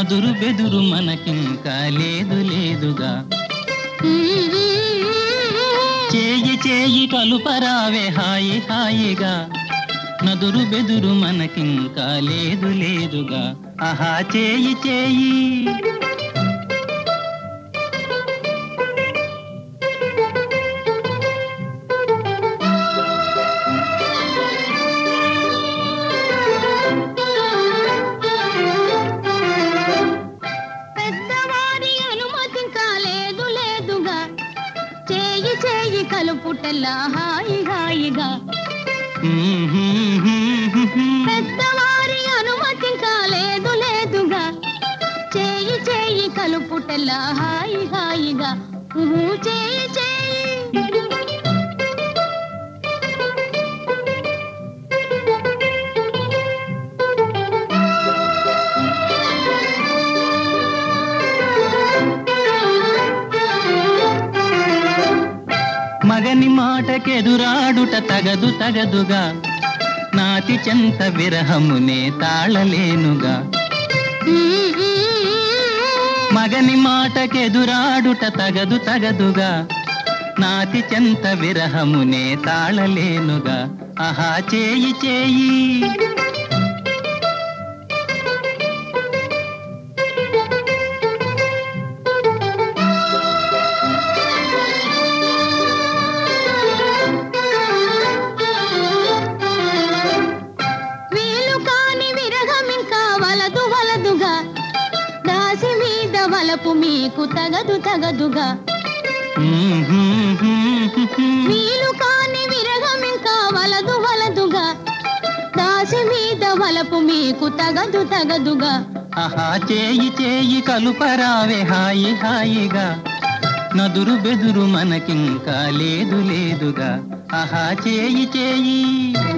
నదురు బెదురు మనకింకా లేదు లేదుగా చేయి చేయి కలుపరావే హాయి హాయిగా నదురు బెదురు మనకింకా లేదు లేదుగా ఆహా చేయి చేయి పెద్దవారి అనుమతి ఇంకా లేదు లేదుగా చేయి చేయి కలుపుటల్లా హాయి హాయిగా పెద్దవారి అనుమతి ఇంకా లేదు లేదుగా చేయి చేయి కలుపుటల్లా హాయి హాయిగా ఊహు, చేయి చేయి మగని మాటకెదురాడుట తగదు తగదుగా నాతి చెంత విరహమునే తాళలేనుగా మగని మాటకెదురాడుట తగదు తగదుగా నాతి చెంత విరహమునే తాళలేనుగా ఆహా చేయి చేయి వీలు కాని విరహం ఇంకా వలదు వలదుగా దాసి మీద వలపు మీకు తగదు తగదుగా వీలు కాని విరహం ఇంకా వలదు వలదుగా దాసి మీద వలపు మీకు తగదు తగదుగా ఆహా చేయి చేయి కలుపరావే హాయి హాయిగా నదురు బెదురు మనకింకా లేదు లేదుగా ఆహా చేయి చేయి